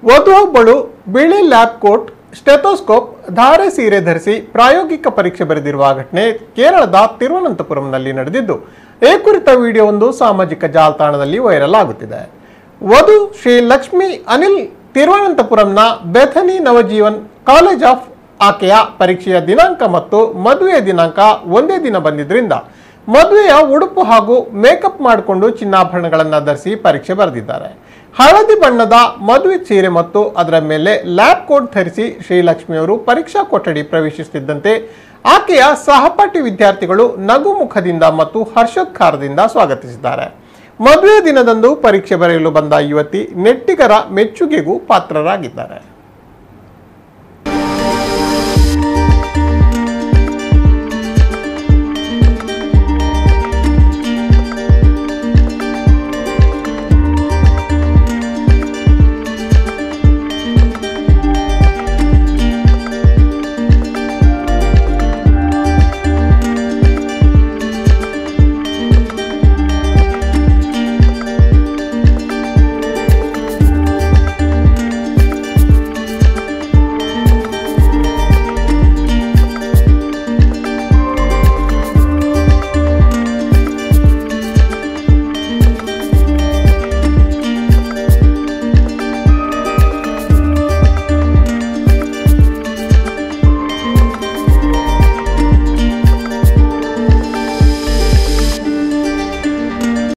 ವಧುವೊಬ್ಬಳು ಬಿಳಿ lab coat stethoscope ಧಾರೆ ಸೀರೆ ಧರಿಸಿ ಪ್ರಾಯೋಗಿಕ ಪರೀಕ್ಷೆ ಬರೆದಿರುವ ಘಟನೆ ಕೇರಳದ ತಿರುವನಂತಪುರಂನಲ್ಲಿ ನಡೆದಿದ್ದು ಈ ಕುರಿತ ವಿಡಿಯೋವೊಂದು ಸಾಮಾಜಿಕ ಜಾಲತಾಣದಲ್ಲಿ ವೈರಲ್ ಆಗುತ್ತಿದೆ ವಧು ಶ್ರೀ ಲಕ್ಷ್ಮಿ ಅನಿಲ್ ತಿರುವನಂತಪುರಂನ ಬೆಥನಿ ನವಜೀವನ್ ಕಾಲೇಜ್ ಆಫ್ ಆಕೆಯ ಪರೀಕ್ಷೆಯ ದಿನಾಂಕ ಮತ್ತು ಮದುವೆಯ ದಿನಾಂಕ ಒಂದೇ ದಿನ ಬಂದಿದ್ದರಿಂದ ಮದುವೆಯ ಉಡುಪು ಹಾಗೂ ಮೇಕಪ್ ಮಾಡಿಕೊಂಡು ಚಿನ್ನಾಭರಣಗಳನ್ನು ಧರಿಸಿ ಪರೀಕ್ಷೆ ಬರೆದಿದ್ದಾರೆ ಹಳದಿ ಬಣ್ಣದ ಮದುವೆ ಸೀರೆ ಮತ್ತು ಅದರ ಮೇಲೆ ಲ್ಯಾಬ್ ಕೋಟ್ ಧರಿಸಿ ಶ್ರೀಲಕ್ಷ್ಮಿಯವರು ಪರೀಕ್ಷಾ ಕೊಠಡಿ ಪ್ರವೇಶಿಸುತ್ತಿದ್ದಂತೆ ಆಕೆಯ ಸಹಪಾಠಿ ವಿದ್ಯಾರ್ಥಿಗಳು ನಗು ಮುಖದಿಂದ ಮತ್ತು ಹರ್ಷೋದ್ಗಾರದಿಂದ ಸ್ವಾಗತಿಸಿದ್ದಾರೆ ಮದುವೆ ದಿನದಂದು ಪರೀಕ್ಷೆ ಬರೆಯಲು ಬಂದ ಯುವತಿ ನೆಟ್ಟಿಗರ ಮೆಚ್ಚುಗೆಗೂ ಪಾತ್ರರಾಗಿದ್ದಾರೆ